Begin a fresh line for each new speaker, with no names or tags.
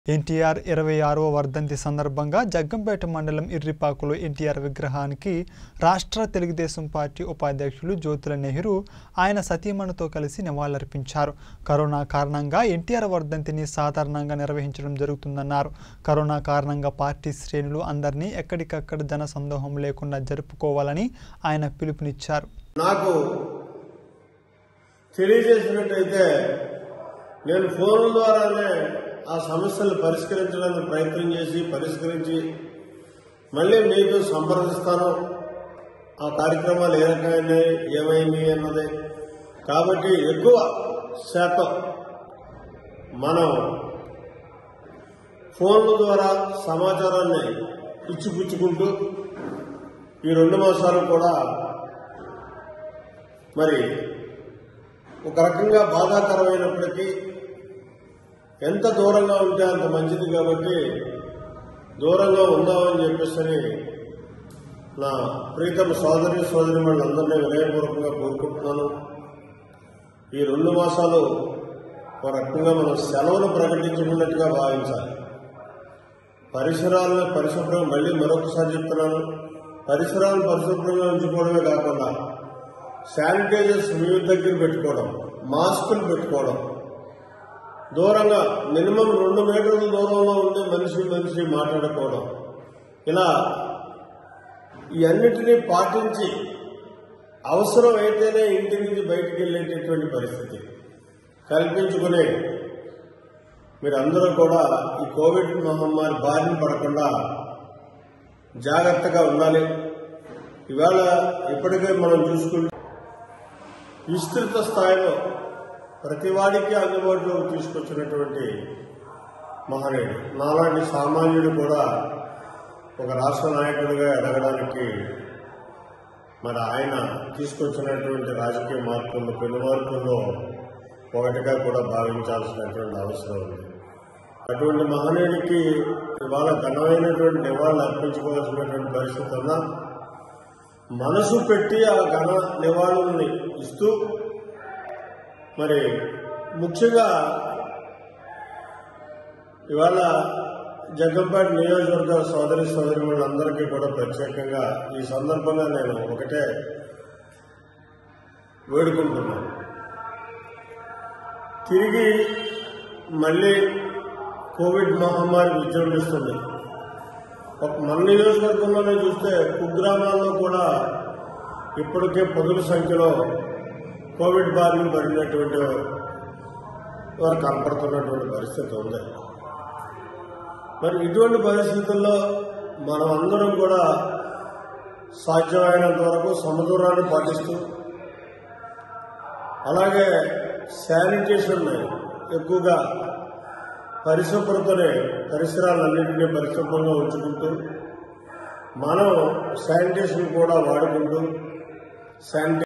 ఎన్టీఆర్ ఇరవై ఆరవ వర్ధంతి సందర్భంగా జగ్గంపేట మండలం ఇర్రిపాకులో ఎన్టీఆర్ విగ్రహానికి రాష్ట్ర తెలుగుదేశం పార్టీ ఉపాధ్యక్షులు జ్యోతుల నెహ్రూ ఆయన సతీమణితో కలిసి నివాళులర్పించారు కరోనా కారణంగా ఎన్టీఆర్ వర్ధంతిని సాధారణంగా నిర్వహించడం జరుగుతుందన్నారు కరోనా కారణంగా పార్టీ శ్రేణులు అందరినీ ఎక్కడికక్కడ జన సందోహం లేకుండా జరుపుకోవాలని ఆయన పిలుపునిచ్చారు
నాకు తెలియజేసినట్టయితే నేను ఫోన్ ద్వారానే ఆ సమస్యలు పరిష్కరించడానికి ప్రయత్నం చేసి పరిష్కరించి మళ్ళీ మీకు సంప్రదిస్తాను ఆ కార్యక్రమాలు ఏ రకమైనవి ఏమైంది అన్నది కాబట్టి ఎక్కువ శాతం మనం ఫోన్ల ద్వారా సమాచారాన్ని ఇచ్చిపుచ్చుకుంటూ ఈ రెండు మాసాలు కూడా మరి ఒక రకంగా బాధాకరమైనప్పటికీ ఎంత దూరంగా ఉంటే అంత మంచిది కాబట్టి దూరంగా ఉందామని చెప్పేసి నా ప్రీతమ సోదరి సోదరి అందరినీ వినయపూర్వకంగా కోరుకుంటున్నాను ఈ రెండు మాసాలు ఒక రకంగా మనం సెలవులు ప్రకటించుకున్నట్టుగా భావించాలి పరిసరాలను పరిశుభ్రం మళ్ళీ మరొకసారి చెప్తున్నాను పరిసరాలను పరిశుభ్రంగా ఉంచుకోవడమే కాకుండా శానిటైజర్స్ మీ దగ్గర పెట్టుకోవడం మాస్కులు పెట్టుకోవడం దూరంగా మినిమం రెండు మీటర్ల దూరంలో ఉండి మనిషి మనిషి మాట్లాడుకోవడం ఇలా ఇవన్నిటినీ పాటించి అవసరం అయితేనే ఇంటి నుంచి బయటికి వెళ్ళేటటువంటి పరిస్థితి కల్పించుకునే మీరందరూ కూడా ఈ కోవిడ్ మహమ్మారి బారిన పడకుండా జాగ్రత్తగా ఉండాలి ఇవాళ ఇప్పటికే మనం చూసుకుంటే విస్తృత స్థాయిలో ప్రతి వాడికి అందుబాటులోకి తీసుకొచ్చినటువంటి మహనీయుడు నాలాంటి సామాన్యుడు కూడా ఒక రాష్ట్ర నాయకుడిగా ఎదగడానికి మరి ఆయన తీసుకొచ్చినటువంటి రాజకీయ మార్పుల్లో పెను మార్పుల్లో ఒకటిగా కూడా భావించాల్సినటువంటి అవసరం ఉంది అటువంటి మహనీయుడికి ఇవాళ ఘనమైనటువంటి నివాళులు అర్పించుకోవాల్సినటువంటి పరిస్థితి ఉన్నా మనసు పెట్టి ఆ ఘన నివాళుల్ని ఇస్తూ మరి ముఖ్యంగా ఇవాళ జగ్గంపేట నియోజకవర్గ సోదరి సోదరిమణులందరికీ కూడా ప్రత్యేకంగా ఈ సందర్భంగా నేను ఒకటే వేడుకుంటున్నాను తిరిగి మళ్ళీ కోవిడ్ మహమ్మారి విజృంభిస్తుంది ఒక మన నియోజకవర్గంలోనే చూస్తే కుగ్రామాల్లో కూడా ఇప్పటికే పదుల సంఖ్యలో కోవిడ్ బారిన పడినటువంటి వారు కనపడుతున్నటువంటి పరిస్థితి ఉంది మరి ఇటువంటి పరిస్థితుల్లో మనం అందరం కూడా సాధ్యమైనంత వరకు సమదూరాన్ని పాటిస్తూ అలాగే శానిటేషన్ ఎక్కువగా పరిశుభ్రతని పరిసరాలన్నింటినీ పరిశుభ్రంగా ఉంచుకుంటూ మనం శానిటేషన్ కూడా వాడుకుంటూ శానిటైజర్